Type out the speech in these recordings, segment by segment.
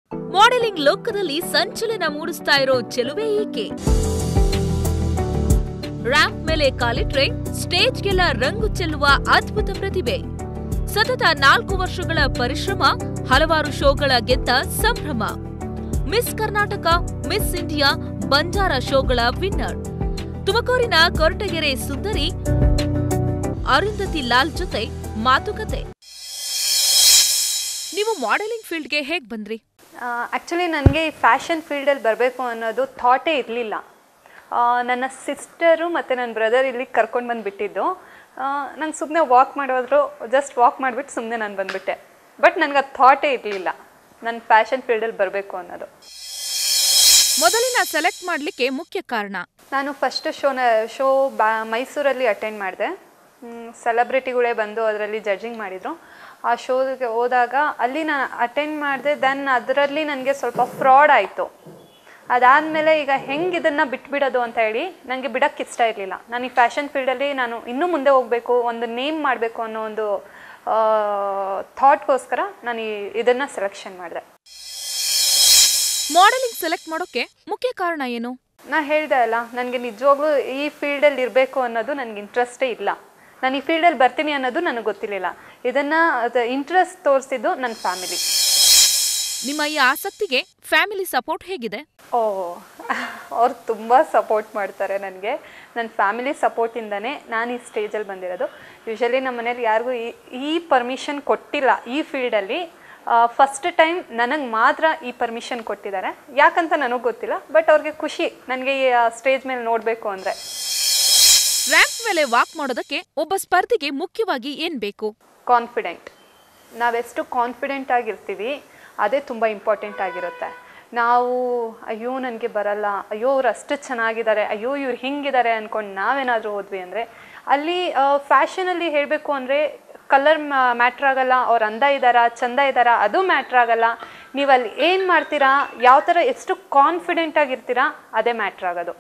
modelling ಲೋಕದಲ್ಲಿ ಸಂಚಲನ ಮೂಡಿಸ್ತಾ ಇರೋ ಚೆಲುವೆ ಈಕೆ ರ್ಯಾಂಪ್ ಮೇಲೆ ಕಾಲಿಟ್ರೆ ಸ್ಟೇಜ್ಗೆಲ್ಲ ರಂಗು ಚೆಲ್ಲುವ ಅದ್ಭುತ ಪ್ರತಿಭೆ ಸತತ ನಾಲ್ಕು ವರ್ಷಗಳ ಪರಿಶ್ರಮ ಹಲವಾರು ಶೋಗಳ ಗೆದ್ದ ಸಂಭ್ರಮ Miss Karnataka Miss India Banjara ಶೋಗಳ ವಿನ್ನರ್ ತುಮಕೂರಿನ ಕೊರಟಗೆರೆ ಸುಂದರಿ ಅರುಂಧತಿ ಲಾಲ್ ಜೊತೆ ಮಾತುಕತೆ ನೀವು ಮಾಡೆಲಿಂಗ್ ಫೀಲ್ಡ್ಗೆ ಹೇಗ್ ಬಂದ್ರಿ ಆ್ಯಕ್ಚುಲಿ ನನಗೆ ಈ ಫ್ಯಾಷನ್ ಫೀಲ್ಡಲ್ಲಿ ಬರಬೇಕು ಅನ್ನೋದು ಥಾಟೇ ಇರಲಿಲ್ಲ ನನ್ನ ಸಿಸ್ಟರು ಮತ್ತು ನನ್ನ ಬ್ರದರ್ ಇಲ್ಲಿ ಕರ್ಕೊಂಡು ಬಂದುಬಿಟ್ಟಿದ್ದು ನಂಗೆ ಸುಮ್ಮನೆ ವಾಕ್ ಮಾಡೋದ್ರು ಜಸ್ಟ್ ವಾಕ್ ಮಾಡಿಬಿಟ್ಟು ಸುಮ್ಮನೆ ನಾನು ಬಂದುಬಿಟ್ಟೆ ಬಟ್ ನನಗೆ ಅದು ಥಾಟೇ ಇರಲಿಲ್ಲ ನನ್ನ ಫ್ಯಾಷನ್ ಫೀಲ್ಡಲ್ಲಿ ಬರಬೇಕು ಅನ್ನೋದು ಮೊದಲಿನ ಸೆಲೆಕ್ಟ್ ಮಾಡ್ಲಿಕ್ಕೆ ಮುಖ್ಯ ಕಾರಣ ನಾನು ಫಸ್ಟ್ ಶೋನ ಶೋ ಬಾ ಮೈಸೂರಲ್ಲಿ ಅಟೆಂಡ್ ಮಾಡಿದೆ ಸೆಲೆಬ್ರಿಟಿಗಳೇ ಬಂದು ಅದರಲ್ಲಿ ಜಡ್ಜಿಂಗ್ ಮಾಡಿದರು ಆ ಶೋಗೆ ಹೋದಾಗ ಅಲ್ಲಿ ನಾನು ಅಟೆಂಡ್ ಮಾಡಿದೆ ದೆನ್ ಅದರಲ್ಲಿ ನನಗೆ ಸ್ವಲ್ಪ ಫ್ರಾಡ್ ಆಯಿತು ಅದಾದಮೇಲೆ ಈಗ ಹೆಂಗೆ ಇದನ್ನು ಬಿಟ್ಬಿಡೋದು ಅಂತ ಹೇಳಿ ನನಗೆ ಬಿಡೋಕ್ಕೆ ಇಷ್ಟ ಇರಲಿಲ್ಲ ನಾನು ಈ ಫ್ಯಾಷನ್ ಫೀಲ್ಡಲ್ಲಿ ನಾನು ಇನ್ನೂ ಮುಂದೆ ಹೋಗಬೇಕು ಒಂದು ನೇಮ್ ಮಾಡಬೇಕು ಅನ್ನೋ ಒಂದು ಥಾಟ್ಗೋಸ್ಕರ ನಾನು ಈ ಇದನ್ನು ಸೆಲೆಕ್ಷನ್ ಮಾಡಿದೆ ಮಾಡೆಲಿಂಗ್ ಸೆಲೆಕ್ಟ್ ಮಾಡೋಕೆ ಮುಖ್ಯ ಕಾರಣ ಏನು ನಾ ಹೇಳ್ದೆ ಅಲ್ಲ ನನಗೆ ನಿಜವಾಗ್ಲೂ ಈ ಫೀಲ್ಡಲ್ಲಿ ಇರಬೇಕು ಅನ್ನೋದು ನನಗೆ ಇಂಟ್ರೆಸ್ಟೇ ಇಲ್ಲ ನಾನು ಈ ಫೀಲ್ಡಲ್ಲಿ ಬರ್ತೀನಿ ಅನ್ನೋದು ನನಗೆ ಗೊತ್ತಿರಲಿಲ್ಲ ಇದನ್ನು ಇಂಟ್ರೆಸ್ಟ್ ತೋರಿಸಿದ್ದು ನನ್ನ ಫ್ಯಾಮಿಲಿ ನಿಮ್ಮ ಈ ಆಸಕ್ತಿಗೆ ಫ್ಯಾಮಿಲಿ ಸಪೋರ್ಟ್ ಹೇಗಿದೆ ಓ ಅವ್ರು ತುಂಬ ಸಪೋರ್ಟ್ ಮಾಡ್ತಾರೆ ನನಗೆ ನನ್ನ ಫ್ಯಾಮಿಲಿ ಸಪೋರ್ಟಿಂದನೇ ನಾನು ಈ ಸ್ಟೇಜಲ್ಲಿ ಬಂದಿರೋದು ಯೂಶಲಿ ನಮ್ಮ ಮನೇಲಿ ಯಾರಿಗೂ ಈ ಈ ಪರ್ಮಿಷನ್ ಕೊಟ್ಟಿಲ್ಲ ಈ ಫೀಲ್ಡಲ್ಲಿ ಫಸ್ಟ್ ಟೈಮ್ ನನಗೆ ಮಾತ್ರ ಈ ಪರ್ಮಿಷನ್ ಕೊಟ್ಟಿದ್ದಾರೆ ಯಾಕಂತ ನನಗೆ ಗೊತ್ತಿಲ್ಲ ಬಟ್ ಅವ್ರಿಗೆ ಖುಷಿ ನನಗೆ ಈ ಸ್ಟೇಜ್ ಮೇಲೆ ನೋಡಬೇಕು ಅಂದರೆ ರ್ಯಾಂಪ್ ಮೇಲೆ ವಾಕ್ ಮಾಡೋದಕ್ಕೆ ಒಬ್ಬ ಸ್ಪರ್ಧಿಗೆ ಮುಖ್ಯವಾಗಿ ಏನ್ ಬೇಕು ಕಾನ್ಫಿಡೆಂಟ್ ನಾವೆಷ್ಟು ಕಾನ್ಫಿಡೆಂಟ್ ಆಗಿರ್ತೀವಿ ಅದೇ ತುಂಬ ಇಂಪಾರ್ಟೆಂಟ್ ಆಗಿರುತ್ತೆ ನಾವು ಅಯ್ಯೋ ನನಗೆ ಬರಲ್ಲ ಅಯ್ಯೋ ಅವ್ರು ಅಷ್ಟು ಚೆನ್ನಾಗಿದ್ದಾರೆ ಅಯ್ಯೋ ಇವ್ರು ಹಿಂಗಿದ್ದಾರೆ ಅಂದ್ಕೊಂಡು ನಾವೇನಾದರೂ ಹೋದ್ವಿ ಅಂದರೆ ಅಲ್ಲಿ ಫ್ಯಾಷನಲ್ಲಿ ಹೇಳಬೇಕು ಅಂದರೆ ಕಲರ್ ಮ್ಯಾಟ್ರ್ ಆಗಲ್ಲ ಅವ್ರು ಅಂದ ಇದ್ದಾರಾ ಚಂದ ಇದ್ದಾರಾ ಅದು ಮ್ಯಾಟ್ರ್ ಆಗಲ್ಲ ನೀವು ಅಲ್ಲಿ ಏನು ಮಾಡ್ತೀರಾ ಯಾವ ಥರ ಎಷ್ಟು ಕಾನ್ಫಿಡೆಂಟ್ ಆಗಿರ್ತೀರಾ ಅದೇ ಮ್ಯಾಟ್ರ್ ಆಗೋದು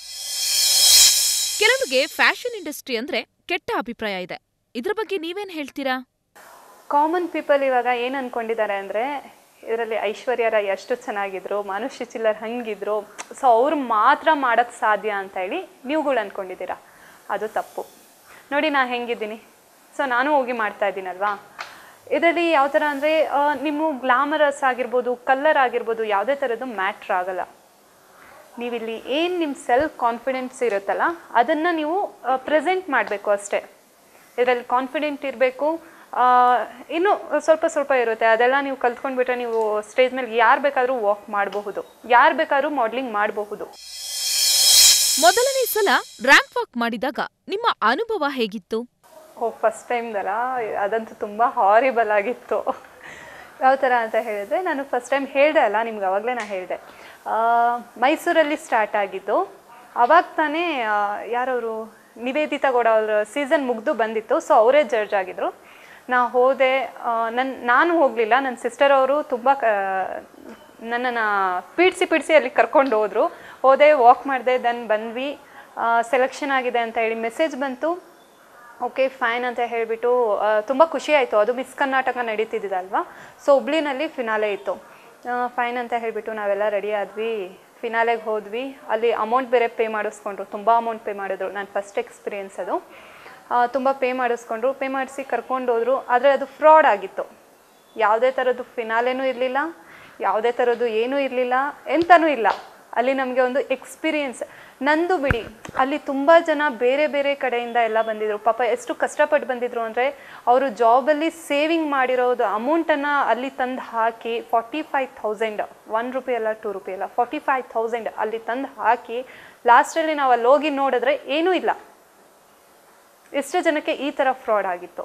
ಕೆಲವರಿಗೆ ಫ್ಯಾಷನ್ ಇಂಡಸ್ಟ್ರಿ ಅಂದ್ರೆ ಕೆಟ್ಟ ಅಭಿಪ್ರಾಯ ಇದೆ ಇದ್ರ ಬಗ್ಗೆ ನೀವೇನ್ ಹೇಳ್ತೀರಾ ಕಾಮನ್ ಪೀಪಲ್ ಇವಾಗ ಏನು ಅಂದ್ಕೊಂಡಿದ್ದಾರೆ ಅಂದರೆ ಇದರಲ್ಲಿ ಐಶ್ವರ್ಯ ರಾಯ್ ಎಷ್ಟು ಚೆನ್ನಾಗಿದ್ರು ಮಾನುಷಿ ಚಿಲ್ಲರ್ ಹಂಗಿದ್ರು ಸೊ ಅವ್ರು ಮಾತ್ರ ಮಾಡೋಕ್ಕೆ ಸಾಧ್ಯ ಅಂತ ಹೇಳಿ ನೀವುಗಳು ಅಂದ್ಕೊಂಡಿದ್ದೀರಾ ಅದು ತಪ್ಪು ನೋಡಿ ನಾನು ಹೆಂಗಿದ್ದೀನಿ ಸೊ ನಾನು ಹೋಗಿ ಮಾಡ್ತಾ ಇದ್ದೀನಲ್ವಾ ಇದರಲ್ಲಿ ಯಾವ ಥರ ಅಂದರೆ ನಿಮ್ಮ ಗ್ಲಾಮರಸ್ ಆಗಿರ್ಬೋದು ಕಲ್ಲರ್ ಆಗಿರ್ಬೋದು ಯಾವುದೇ ಥರದ್ದು ಮ್ಯಾಟ್ರ್ ಆಗಲ್ಲ ನೀವಿಲ್ಲಿ ಏನು ನಿಮ್ಮ ಸೆಲ್ಫ್ ಕಾನ್ಫಿಡೆನ್ಸ್ ಇರುತ್ತಲ್ಲ ಅದನ್ನು ನೀವು ಪ್ರೆಸೆಂಟ್ ಮಾಡಬೇಕು ಅಷ್ಟೇ ಇದರಲ್ಲಿ ಕಾನ್ಫಿಡೆಂಟ್ ಇರಬೇಕು ಇನ್ನೂ ಸ್ವಲ್ಪ ಸ್ವಲ್ಪ ಇರುತ್ತೆ ಅದೆಲ್ಲ ನೀವು ಕಲ್ತ್ಕೊಂಡ್ಬಿಟ್ರೆ ನೀವು ಸ್ಟೇಜ್ ಮೇಲೆ ಯಾರು ಬೇಕಾದರೂ ವಾಕ್ ಮಾಡಬಹುದು ಯಾರು ಬೇಕಾದ್ರೂ ಮಾಡಲಿಂಗ್ ಮಾಡಬಹುದು ಮೊದಲನೇ ಸಲ ರ್ಯಾಂಪ್ ವಾಕ್ ಮಾಡಿದಾಗ ನಿಮ್ಮ ಅನುಭವ ಹೇಗಿತ್ತು ಓ ಫಸ್ಟ್ ಟೈಮ್ದಲ್ಲ ಅದಂತೂ ತುಂಬ ಹಾರಿಬಲ್ ಆಗಿತ್ತು ಯಾವ ಥರ ಅಂತ ಹೇಳಿದ್ರೆ ನಾನು ಫಸ್ಟ್ ಟೈಮ್ ಹೇಳಿದೆ ಅಲ್ಲ ನಿಮ್ಗೆ ಅವಾಗಲೇ ನಾನು ಹೇಳಿದೆ ಮೈಸೂರಲ್ಲಿ ಸ್ಟಾರ್ಟ್ ಆಗಿದ್ದು ಅವಾಗ ತಾನೇ ಯಾರವರು ನಿವೇದಿತಾ ಗೌಡ ಅವ್ರ ಸೀಸನ್ ಮುಗಿದು ಬಂದಿತ್ತು ಸೊ ಅವರೇ ಜಡ್ಜ್ ಆಗಿದ್ರು ನಾ ಹೋದೆ ನನ್ನ ನಾನು ಹೋಗಲಿಲ್ಲ ನನ್ನ ಸಿಸ್ಟರ್ ಅವರು ತುಂಬ ಕ ನನ್ನನ್ನು ಪೀಡ್ಸಿ ಪೀಡ್ಸಿ ಅಲ್ಲಿ ಕರ್ಕೊಂಡು ಹೋದರು ಹೋದೆ ವಾಕ್ ಮಾಡಿದೆ ದೆನ್ ಬಂದ್ವಿ ಸೆಲೆಕ್ಷನ್ ಆಗಿದೆ ಅಂತ ಹೇಳಿ ಮೆಸೇಜ್ ಬಂತು ಓಕೆ ಫೈನ್ ಅಂತ ಹೇಳಿಬಿಟ್ಟು ತುಂಬ ಖುಷಿ ಆಯಿತು ಅದು ಮಿಸ್ ಕರ್ನಾಟಕ ನಡೀತಿದ್ದಲ್ವಾ ಸೊ ಹುಬ್ಳಿನಲ್ಲಿ ಫಿನಾಲೆ ಇತ್ತು ಫೈನ್ ಅಂತ ಹೇಳಿಬಿಟ್ಟು ನಾವೆಲ್ಲ ರೆಡಿ ಆದ್ವಿ ಫಿನಾಲೆಗೆ ಹೋದ್ವಿ ಅಲ್ಲಿ ಅಮೌಂಟ್ ಬೇರೆ ಪೇ ಮಾಡಿಸ್ಕೊಂಡ್ರು ತುಂಬ ಅಮೌಂಟ್ ಪೇ ಮಾಡಿದ್ರು ನನ್ನ ಫಸ್ಟ್ ಎಕ್ಸ್ಪೀರಿಯೆನ್ಸ್ ಅದು ತುಂಬ ಪೇ ಮಾಡಿಸ್ಕೊಂಡ್ರು ಪೇ ಮಾಡಿಸಿ ಕರ್ಕೊಂಡು ಹೋದ್ರು ಆದರೆ ಅದು ಫ್ರಾಡ್ ಆಗಿತ್ತು ಯಾವುದೇ ಥರದ್ದು ಫಿನಾಲೆನೂ ಇರಲಿಲ್ಲ ಯಾವುದೇ ಥರದ್ದು ಏನೂ ಇರಲಿಲ್ಲ ಎಂತನೂ ಇಲ್ಲ ಅಲ್ಲಿ ನಮಗೆ ಒಂದು ಎಕ್ಸ್ಪೀರಿಯೆನ್ಸ್ ನಂದು ಬಿಡಿ ಅಲ್ಲಿ ತುಂಬ ಜನ ಬೇರೆ ಬೇರೆ ಕಡೆಯಿಂದ ಎಲ್ಲ ಬಂದಿದ್ರು ಪಾಪ ಎಷ್ಟು ಕಷ್ಟಪಟ್ಟು ಬಂದಿದ್ರು ಅಂದರೆ ಅವರು ಜಾಬಲ್ಲಿ ಸೇವಿಂಗ್ ಮಾಡಿರೋದು ಅಮೌಂಟನ್ನು ಅಲ್ಲಿ ತಂದು ಹಾಕಿ forty five thousand one rupee ಅಲ್ಲ ಟೂ ರುಪಿ ಅಲ್ಲ ಫಾರ್ಟಿ ಫೈವ್ ಥೌಸಂಡ್ ಅಲ್ಲಿ ತಂದು ಹಾಕಿ ಲಾಸ್ಟಲ್ಲಿ ನಾವು ಅಲ್ಲಿ ಹೋಗಿ ನೋಡಿದ್ರೆ ಏನೂ ಇಲ್ಲ ಎಷ್ಟು ಜನಕ್ಕೆ ಈ ಥರ ಫ್ರಾಡ್ ಆಗಿತ್ತು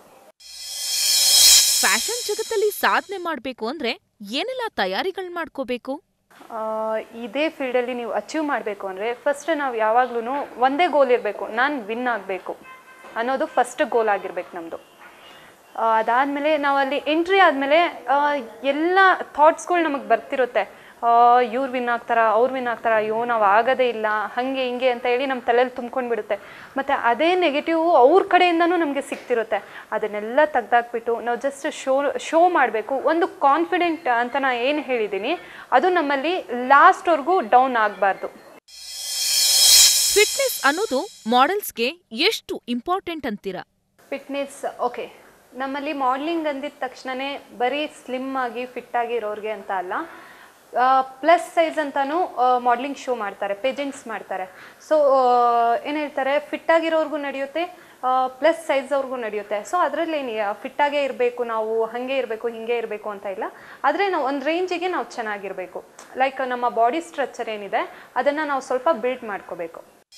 ಫ್ಯಾಷನ್ ಜಗತ್ತಲ್ಲಿ ಸಾಧನೆ ಮಾಡ್ಬೇಕು ಅಂದ್ರೆ ಏನೆಲ್ಲ ತಯಾರಿಗಳು ಮಾಡ್ಕೋಬೇಕು ಆ, ಇದೇ ಫೀಲ್ಡಲ್ಲಿ ನೀವು ಅಚೀವ್ ಮಾಡಬೇಕು ಅಂದರೆ ಫಸ್ಟ್ ನಾವು ಯಾವಾಗ್ಲೂ ಒಂದೇ ಗೋಲ್ ಇರಬೇಕು ನಾನು ವಿನ್ ಆಗಬೇಕು ಅನ್ನೋದು ಫಸ್ಟ್ ಗೋಲ್ ಆಗಿರ್ಬೇಕು ನಮ್ಮದು ಅದಾದಮೇಲೆ ನಾವು ಅಲ್ಲಿ ಎಂಟ್ರಿ ಆದಮೇಲೆ ಎಲ್ಲ ಥಾಟ್ಸ್ಗಳು ನಮಗೆ ಬರ್ತಿರುತ್ತೆ ಇವ್ರು ವಿನ್ ಆಗ್ತಾರ ಅವ್ರು ವಿನ್ ಆಗ್ತಾರ ಅಯ್ಯೋ ನಾವು ಆಗೋದೇ ಇಲ್ಲ ಹಾಗೆ ಹಿಂಗೆ ಅಂತ ಹೇಳಿ ನಮ್ಮ ತಲೆಯಲ್ಲಿ ತುಂಬ್ಕೊಂಡು ಬಿಡುತ್ತೆ ಮತ್ತು ಅದೇ ನೆಗೆಟಿವ್ ಅವ್ರ ಕಡೆಯಿಂದನೂ ನಮಗೆ ಸಿಗ್ತಿರುತ್ತೆ ಅದನ್ನೆಲ್ಲ ತೆಗ್ದಾಕ್ಬಿಟ್ಟು ನಾವು ಜಸ್ಟ್ ಶೋ ಶೋ ಮಾಡಬೇಕು ಒಂದು ಕಾನ್ಫಿಡೆಂಟ್ ಅಂತ ನಾನು ಏನು ಹೇಳಿದ್ದೀನಿ ಅದು ನಮ್ಮಲ್ಲಿ ಲಾಸ್ಟ್ವರೆಗೂ ಡೌನ್ ಆಗಬಾರ್ದು ಫಿಟ್ನೆಸ್ ಅನ್ನೋದು ಮಾಡೆಲ್ಸ್ಗೆ ಎಷ್ಟು ಇಂಪಾರ್ಟೆಂಟ್ ಅಂತೀರಾ ಫಿಟ್ನೆಸ್ ಓಕೆ ನಮ್ಮಲ್ಲಿ ಮಾಡ್ಲಿಂಗ್ ಅಂದಿದ ತಕ್ಷಣವೇ ಬರೀ ಸ್ಲಿಮ್ ಆಗಿ ಫಿಟ್ ಆಗಿರೋರಿಗೆ ಅಂತ ಅಲ್ಲ ಪ್ಲಸ್ ಸೈಜ್ ಅಂತಾನು ಮಾಡ್ಲಿಂಗ್ ಶೋ ಮಾಡ್ತಾರೆ ಪೇಜೆಂಟ್ಸ್ ಮಾಡ್ತಾರೆ ಸೊ ಏನು ಹೇಳ್ತಾರೆ ಫಿಟ್ ಆಗಿರೋರ್ಗೂ ನಡೆಯುತ್ತೆ ಪ್ಲಸ್ ಸೈಜ್ ಅವ್ರಿಗೂ ನಡೆಯುತ್ತೆ ಸೊ ಅದರಲ್ಲಿ ಏನು ಫಿಟ್ಟಾಗೇ ಇರಬೇಕು ನಾವು ಹಾಗೆ ಇರಬೇಕು ಹಿಂಗೆ ಇರಬೇಕು ಅಂತ ಇಲ್ಲ ಆದರೆ ನಾವು ಒಂದು ರೇಂಜಿಗೆ ನಾವು ಚೆನ್ನಾಗಿರಬೇಕು ಲೈಕ್ ನಮ್ಮ ಬಾಡಿ ಸ್ಟ್ರಕ್ಚರ್ ಏನಿದೆ ಅದನ್ನು ನಾವು ಸ್ವಲ್ಪ ಬಿಲ್ಡ್ ಮಾಡ್ಕೋಬೇಕು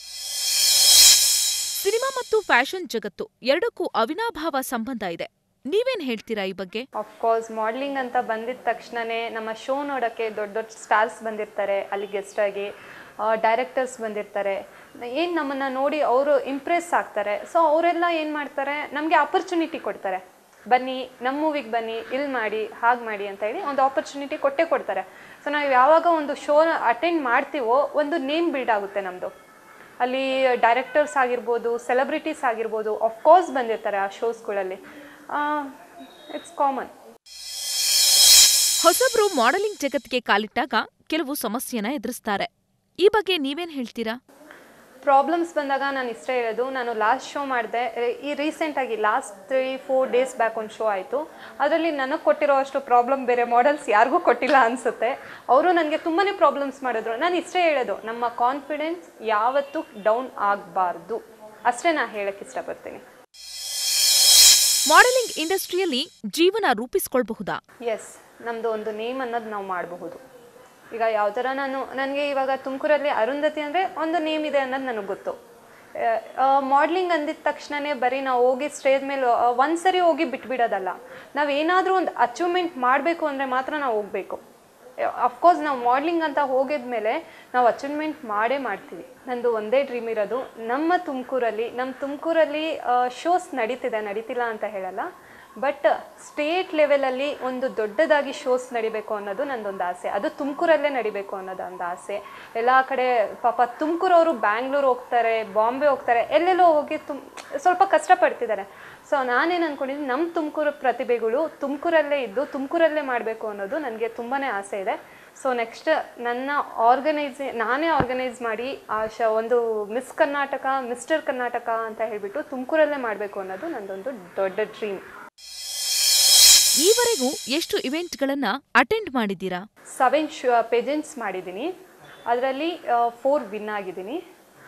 ಸಿನಿಮಾ ಮತ್ತು ಫ್ಯಾಷನ್ ಜಗತ್ತು ಎರಡಕ್ಕೂ ಅವಿನಾಭಾವ ಸಂಬಂಧ ಇದೆ ನೀವೇನ್ ಹೇಳ್ತೀರಾ ಈ ಬಗ್ಗೆ ಅಫ್ಕೋರ್ಸ್ ಮಾಡ್ಲಿಂಗ್ ಅಂತ ಬಂದಿದ ತಕ್ಷಣನೇ ನಮ್ಮ ಶೋ ನೋಡೋಕ್ಕೆ ದೊಡ್ಡ ದೊಡ್ಡ ಸ್ಟಾರ್ಸ್ ಬಂದಿರ್ತಾರೆ ಅಲ್ಲಿ ಗೆಸ್ಟ್ ಆಗಿ ಡೈರೆಕ್ಟರ್ಸ್ ಬಂದಿರ್ತಾರೆ ಏನು ನಮ್ಮನ್ನು ನೋಡಿ ಅವರು ಇಂಪ್ರೆಸ್ ಆಗ್ತಾರೆ ಸೊ ಅವರೆಲ್ಲ ಏನು ಮಾಡ್ತಾರೆ ನಮಗೆ ಆಪರ್ಚುನಿಟಿ ಕೊಡ್ತಾರೆ ಬನ್ನಿ ನಮ್ಮ ಮೂವಿಗೆ ಬನ್ನಿ ಇಲ್ಲಿ ಮಾಡಿ ಹಾಗೆ ಮಾಡಿ ಅಂತ ಹೇಳಿ ಒಂದು ಆಪರ್ಚುನಿಟಿ ಕೊಟ್ಟೇ ಕೊಡ್ತಾರೆ ಸೊ ನಾವು ಯಾವಾಗ ಒಂದು ಶೋ ಅಟೆಂಡ್ ಮಾಡ್ತೀವೋ ಒಂದು ನೇಮ್ ಬಿಲ್ಡ್ ಆಗುತ್ತೆ ನಮ್ಮದು ಅಲ್ಲಿ ಡೈರೆಕ್ಟರ್ಸ್ ಆಗಿರ್ಬೋದು ಸೆಲೆಬ್ರಿಟೀಸ್ ಆಗಿರ್ಬೋದು ಅಫ್ಕೋರ್ಸ್ ಬಂದಿರ್ತಾರೆ ಆ ಶೋಸ್ಗಳಲ್ಲಿ ಇಟ್ಸ್ ಕಾಮನ್ ಹೊಸಬ್ರು ಮಾಡೆಲಿಂಗ್ ಜಗತ್ತಿಗೆ ಕಾಲಿಟ್ಟಾಗ ಕೆಲವು ಸಮಸ್ಯೆನ ಎದುರಿಸ್ತಾರೆ ಈ ಬಗ್ಗೆ ನೀವೇನ್ ಹೇಳ್ತೀರಾ ಪ್ರಾಬ್ಲಮ್ಸ್ ಬಂದಾಗ ನಾನು ಇಷ್ಟ ಹೇಳೋದು ನಾನು ಲಾಸ್ಟ್ ಶೋ ಮಾಡಿದೆ ಈ ರೀಸೆಂಟಾಗಿ last three four days back ಒಂದು ಶೋ ಆಯಿತು ಅದರಲ್ಲಿ ನನಗೆ ಕೊಟ್ಟಿರೋ ಅಷ್ಟು ಪ್ರಾಬ್ಲಮ್ ಬೇರೆ ಮಾಡೆಲ್ಸ್ ಯಾರಿಗೂ ಕೊಟ್ಟಿಲ್ಲ ಅನಿಸುತ್ತೆ ಅವರು ನನಗೆ ತುಂಬಾ ಪ್ರಾಬ್ಲಮ್ಸ್ ಮಾಡಿದ್ರು ನಾನು ಇಷ್ಟೇ ಹೇಳೋದು ನಮ್ಮ ಕಾನ್ಫಿಡೆನ್ಸ್ ಯಾವತ್ತೂ ಡೌನ್ ಆಗಬಾರ್ದು ಅಷ್ಟೇ ನಾನು ಹೇಳಕ್ಕೆ ಇಷ್ಟಪಡ್ತೀನಿ ಮಾಡೆಲಿಂಗ್ ಇಂಡಸ್ಟ್ರಿಯಲ್ಲಿ ಜೀವನ ರೂಪಿಸ್ಕೊಳ್ಬಹುದಾ ಎಸ್ ನಮ್ಮದು ಒಂದು ನೇಮ್ ಅನ್ನೋದು ನಾವು ಮಾಡಬಹುದು ಈಗ ಯಾವ ಥರ ನಾನು ನನಗೆ ಇವಾಗ ತುಮಕೂರಲ್ಲಿ ಅರುಂಧತಿ ಅಂದರೆ ಒಂದು ನೇಮ್ ಇದೆ ಅನ್ನೋದು ನನಗೆ ಗೊತ್ತು ಮಾಡ್ಲಿಂಗ್ ಅಂದಿದ ತಕ್ಷಣವೇ ಬರೀ ನಾವು ಹೋಗಿ ಸ್ಟೇಜ್ ಮೇಲೆ ಒಂದು ಸರಿ ಹೋಗಿ ಬಿಟ್ಬಿಡೋದಲ್ಲ ನಾವು ಏನಾದರೂ ಒಂದು ಅಚೀವ್ಮೆಂಟ್ ಮಾಡಬೇಕು ಅಂದರೆ ಮಾತ್ರ ನಾವು ಹೋಗಬೇಕು ಅಫ್ಕೋರ್ಸ್ ನಾವು ಮಾಡ್ಲಿಂಗ್ ಅಂತ ಹೋಗಿದ್ಮೇಲೆ ನಾವು ಅಚೀವ್ಮೆಂಟ್ ಮಾಡೇ ಮಾಡ್ತೀವಿ ನಂದು ಒಂದೇ ಡ್ರೀಮ್ ಇರೋದು ನಮ್ಮ ತುಮಕೂರಲ್ಲಿ ನಮ್ಮ ತುಮಕೂರಲ್ಲಿ ಶೋಸ್ ನಡೀತಿದೆ ನಡೀತಿಲ್ಲ ಅಂತ ಹೇಳಲ್ಲ ಬಟ್ ಸ್ಟೇಟ್ ಲೆವೆಲಲ್ಲಿ ಒಂದು ದೊಡ್ಡದಾಗಿ ಶೋಸ್ ನಡಿಬೇಕು ಅನ್ನೋದು ನಂದೊಂದು ಆಸೆ ಅದು ತುಮಕೂರಲ್ಲೇ ನಡಿಬೇಕು ಅನ್ನೋದು ಒಂದು ಆಸೆ ಎಲ್ಲ ಕಡೆ ಪಾಪ ತುಮಕೂರವರು ಬ್ಯಾಂಗ್ಳೂರು ಹೋಗ್ತಾರೆ ಬಾಂಬೆ ಹೋಗ್ತಾರೆ ಎಲ್ಲೆಲ್ಲೋ ಹೋಗಿ ತುಮ್ ಸ್ವಲ್ಪ ಕಷ್ಟಪಡ್ತಿದ್ದಾರೆ ಸೊ ನಾನೇನು ಅಂದ್ಕೊಂಡಿದ್ದೀನಿ ನಮ್ಮ ತುಮಕೂರು ಪ್ರತಿಭೆಗಳು ತುಮಕೂರಲ್ಲೇ ಇದ್ದು ತುಮಕೂರಲ್ಲೇ ಮಾಡಬೇಕು ಅನ್ನೋದು ನನಗೆ ತುಂಬಾ ಆಸೆ ಇದೆ ಸೊ ನೆಕ್ಸ್ಟ್ ನನ್ನ ಆರ್ಗನೈಸ್ ನಾನೇ ಆರ್ಗನೈಸ್ ಮಾಡಿ ಆ ಶ ಒಂದು ಮಿಸ್ ಕರ್ನಾಟಕ ಮಿಸ್ಟರ್ ಕರ್ನಾಟಕ ಅಂತ ಹೇಳಿಬಿಟ್ಟು ತುಮಕೂರಲ್ಲೇ ಮಾಡಬೇಕು ಅನ್ನೋದು ನಂದೊಂದು ದೊಡ್ಡ ಡ್ರೀಮ್ ಈವರೆಗೂ ಎಷ್ಟು ಇವೆಂಟ್ಗಳನ್ನ ಅಟೆಂಡ್ ಮಾಡಿದ್ದೀರಾ ಸೆವೆನ್ ಶೂ ಪೇಜೆಂಟ್ಸ್ ಮಾಡಿದ್ದೀನಿ ಅದರಲ್ಲಿ ಫೋರ್ ವಿನ್ ಆಗಿದ್ದೀನಿ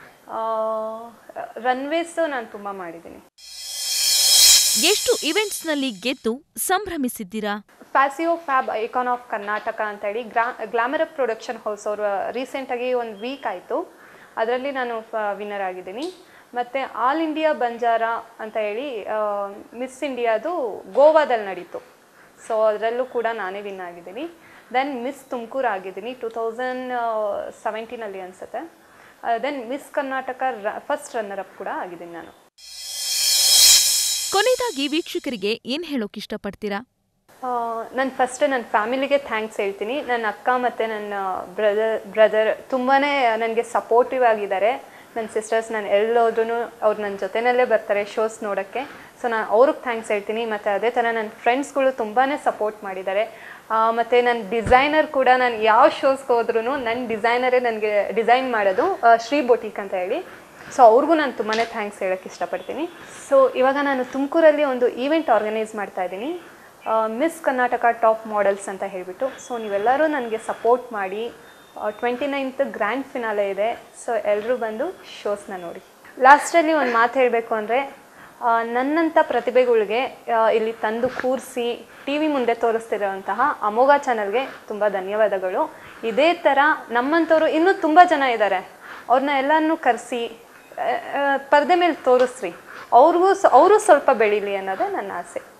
ರನ್ವೇಸ್ ನಾನು ತುಂಬ ಮಾಡಿದ್ದೀನಿ ಎಷ್ಟು ಇವೆಂಟ್ಸ್ನಲ್ಲಿ ಗೆದ್ದು ಸಂಭ್ರಮಿಸಿದ್ದೀರಾ fascio fab icon of Karnataka ಅಂತ ಹೇಳಿ ಗ್ರಾ ಗ್ಲಾಮರ್ ಪ್ರೊಡಕ್ಷನ್ ಹೌಸ್ ಅವರು ರೀಸೆಂಟಾಗಿ ಒಂದು ವೀಕ್ ಆಯಿತು ಅದರಲ್ಲಿ ನಾನು ವಿನ್ನರ್ ಆಗಿದ್ದೀನಿ ಮತ್ತು ಆಲ್ ಇಂಡಿಯಾ ಬಂಜಾರ ಅಂತ ಹೇಳಿ ಮಿಸ್ ಇಂಡಿಯಾದು ಗೋವಾದಲ್ಲಿ ನಡೀತು ಸೊ ಅದರಲ್ಲೂ ಕೂಡ ನಾನೇ ವಿನ್ ಆಗಿದ್ದೀನಿ ದೆನ್ ಮಿಸ್ ತುಮಕೂರು ಆಗಿದ್ದೀನಿ ಟೂ ತೌಸಂಡ್ ಸೆವೆಂಟೀನಲ್ಲಿ ಅನಿಸುತ್ತೆ ದೆನ್ ಮಿಸ್ ಕರ್ನಾಟಕ ರ ಫಸ್ಟ್ ರನ್ನರ್ ಅಪ್ ಕೂಡ ಆಗಿದ್ದೀನಿ ನಾನು ಕೊನೆಯದಾಗಿ ವೀಕ್ಷಕರಿಗೆ ಏನ್ ಹೇಳೋಕ್ ಇಷ್ಟಪಡ್ತೀರಾ ನಾನು ಫಸ್ಟ್ ನನ್ನ ಫ್ಯಾಮಿಲಿಗೆ ಥ್ಯಾಂಕ್ಸ್ ಹೇಳ್ತೀನಿ ನನ್ನ ಅಕ್ಕ ಮತ್ತು ನನ್ನ ಬ್ರದರ್ ಬ್ರದರ್ ತುಂಬಾ ನನಗೆ ಸಪೋರ್ಟಿವ್ ಆಗಿದ್ದಾರೆ ನನ್ನ ಸಿಸ್ಟರ್ಸ್ ನಾನು ಎಲ್ಲೋದ್ರೂ ಅವ್ರು ನನ್ನ ಜೊತೆಯಲ್ಲೇ ಬರ್ತಾರೆ ಶೋಸ್ ನೋಡೋಕ್ಕೆ ಸೊ ನಾನು ಅವ್ರಿಗೆ ಥ್ಯಾಂಕ್ಸ್ ಹೇಳ್ತೀನಿ ಮತ್ತು ಅದೇ ಥರ ನನ್ನ ಫ್ರೆಂಡ್ಸ್ಗಳು ತುಂಬಾ ಸಪೋರ್ಟ್ ಮಾಡಿದ್ದಾರೆ ಮತ್ತು ನನ್ನ ಡಿಸೈನರ್ ಕೂಡ ನಾನು ಯಾವ ಶೋಸ್ಗೆ ಹೋದ್ರೂ ನನ್ನ ಡಿಸೈನರೇ ನನಗೆ ಡಿಸೈನ್ ಮಾಡೋದು ಆ, ಶ್ರೀ ಬೊಟಿಕ್ ಅಂತ ಹೇಳಿ ಸೊ ಅವ್ರಿಗೂ ನಾನು ತುಂಬಾ ಥ್ಯಾಂಕ್ಸ್ ಹೇಳೋಕ್ಕೆ ಇಷ್ಟಪಡ್ತೀನಿ ಸೊ ಇವಾಗ ನಾನು ತುಮಕೂರಲ್ಲಿ ಒಂದು ಈವೆಂಟ್ ಆರ್ಗನೈಸ್ ಮಾಡ್ತಾ ಇದ್ದೀನಿ ಮಿಸ್ ಕರ್ನಾಟಕ ಟಾಪ್ ಮಾಡೆಲ್ಸ್ ಅಂತ ಹೇಳಿಬಿಟ್ಟು ಸೊ ನೀವೆಲ್ಲರೂ ನನಗೆ ಸಪೋರ್ಟ್ ಮಾಡಿ ಟ್ವೆಂಟಿ ನೈನ್ತ್ ಗ್ರ್ಯಾಂಡ್ ಫಿನಾಲೆ ಇದೆ ಸೊ ಎಲ್ಲರೂ ಬಂದು ಶೋಸ್ನ ನೋಡಿ ಲಾಸ್ಟಲ್ಲಿ ಒಂದು ಮಾತು ಹೇಳಬೇಕು ಅಂದರೆ ನನ್ನಂಥ ಪ್ರತಿಭೆಗಳಿಗೆ ಆ, ಇಲ್ಲಿ ತಂದು ಕೂರಿಸಿ ಟಿ ವಿ ಮುಂದೆ ತೋರಿಸ್ತಿರೋಂತಹ ಅಮೋಘ ಚಾನಲ್ಗೆ ತುಂಬ ಧನ್ಯವಾದಗಳು ಇದೇ ಥರ ನಮ್ಮಂಥವ್ರು ಇನ್ನೂ ತುಂಬ ಜನ ಇದ್ದಾರೆ ಅವ್ರನ್ನ ಎಲ್ಲನೂ ಕರೆಸಿ ಪರದೆ ಮೇಲೆ ತೋರಿಸ್ರಿ ಅವ್ರಿಗೂ ಸ ಅವರು ಸ್ವಲ್ಪ ಬೆಳೀಲಿ ಅನ್ನೋದೇ ನನ್ನ ಆಸೆ